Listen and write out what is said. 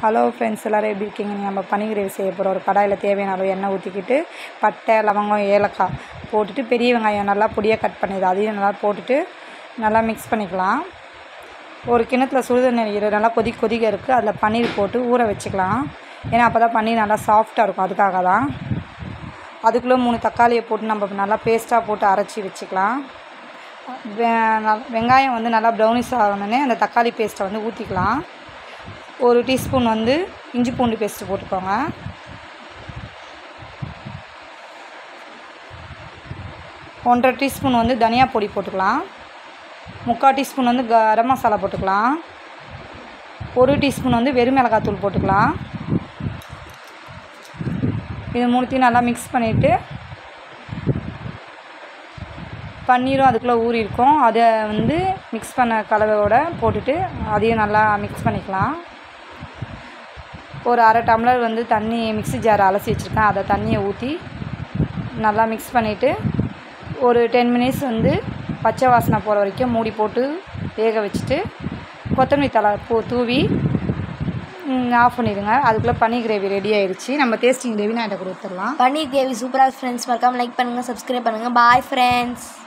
hello friends எல்லோரும் எப்படி இருக்கீங்க நம்ம பனி கிரேவி செய்ய போகிறோம் ஒரு கடாயில் தேவையான அளவு எண்ணெய் ஊற்றிக்கிட்டு பட்டை லவங்கம் ஏலக்காய் போட்டுட்டு பெரிய வெங்காயம் நல்லா பொடியாக கட் பண்ணிது அதையும் நல்லா போட்டுட்டு நல்லா மிக்ஸ் பண்ணிக்கலாம் ஒரு கிணத்துல சுடுதண்ணி இரு நல்லா கொதி கொதிக்க இருக்குது அதில் பன்னீர் போட்டு ஊற வச்சுக்கலாம் ஏன்னா அப்போ தான் பன்னீர் நல்லா சாஃப்டாக இருக்கும் அதுக்காக தான் அதுக்குள்ளே மூணு தக்காளியை போட்டு நம்ம நல்லா பேஸ்ட்டாக போட்டு அரைச்சி வச்சுக்கலாம் வெ- ந- வெங்காயம் வந்து நல்லா ப்ரௌனிஷ் ஆகணுன்னே அந்த தக்காளி பேஸ்ட்டை வந்து ஊற்றிக்கலாம் ஒரு டீஸ்பூன் வந்து இஞ்சி பூண்டு பேஸ்ட்டு போட்டுக்கோங்க ஒன்றரை டீஸ்பூன் வந்து தனியா பொடி போட்டுக்கலாம் முக்கால் டீஸ்பூன் வந்து கரம் மசாலா போட்டுக்கலாம் ஒரு டீஸ்பூன் வந்து வெறும் மிளகாத்தூள் போட்டுக்கலாம் இது மூணுத்தையும் நல்லா மிக்ஸ் பண்ணிவிட்டு பன்னீரும் அதுக்குள்ளே ஊறி இருக்கும் அதை வந்து மிக்ஸ் பண்ண கலவையோட போட்டுட்டு அதையும் நல்லா மிக்ஸ் பண்ணிக்கலாம் ஒரு அரை டம்ளர் வந்து தண்ணி மிக்ஸி ஜார் அலசி வச்சுருக்கேன் அதை தண்ணியை ஊற்றி நல்லா மிக்ஸ் பண்ணிவிட்டு ஒரு டென் மினிட்ஸ் வந்து பச்சை வாசனை போகிற வரைக்கும் மூடி போட்டு வேக வச்சுட்டு கொத்தமல்லி தழை பூ தூவி ஆஃப் பண்ணிடுங்க அதுக்குள்ளே பன்னீர் கிரேவி ரெடி ஆயிடுச்சு நம்ம டேஸ்டிங் கிரேவி நான் இதை கொடுத்துடலாம் பன்னீர் கிரேவி சூப்பராக ஃப்ரெண்ட்ஸ் மறக்காமல் லைக் பண்ணுங்கள் சப்ஸ்கிரைப் பண்ணுங்கள் பாய் ஃப்ரெண்ட்ஸ்